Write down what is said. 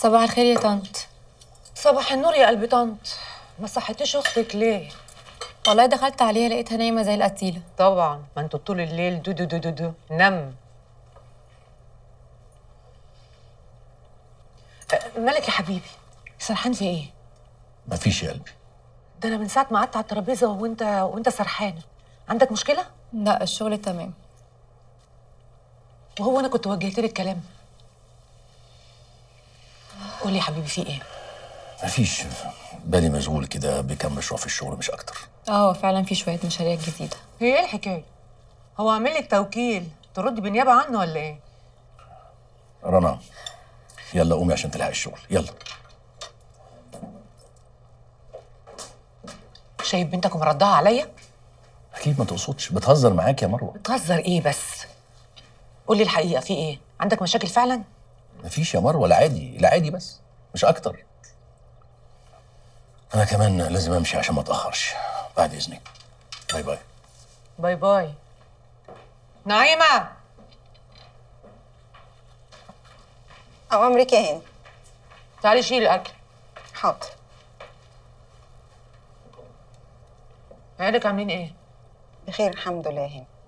صباح الخير يا طنط صباح النور يا قلبي طنط ما صحتيش اختك ليه والله دخلت عليها لقيتها نايمه زي القتيله طبعا ما انتوا طول الليل دو دو دو دو, دو. نم أه، مالك يا حبيبي سرحان في ايه مفيش يا قلبي ده انا من ساعه ما قعدت على الترابيزه وانت وانت سرحان عندك مشكله لا الشغل تمام وهو انا كنت وجهت لك كلام قولي يا حبيبي في ايه مفيش بالي مشغول كده بكم مشروع في الشغل مش اكتر اه فعلا في شويه مشاريع جديده هي ايه الحكايه هو عامل لك توكيل تردي بالنيابه عنه ولا ايه رنا يلا قومي عشان تلحقي الشغل يلا شايف بنتك ومردها عليا اكيد ما تقصدش بتهزر معاك يا مروه بتهزر ايه بس قولي الحقيقه في ايه عندك مشاكل فعلا مفيش يا مروه لا عادي لا عادي بس مش اكتر انا كمان لازم امشي عشان ما اتاخرش بعد اذنك باي باي باي باي نعيمه أوامرك يا هاني تعالي شيلي الاكل حاضر عيالك عاملين ايه بخير الحمد لله يا هاني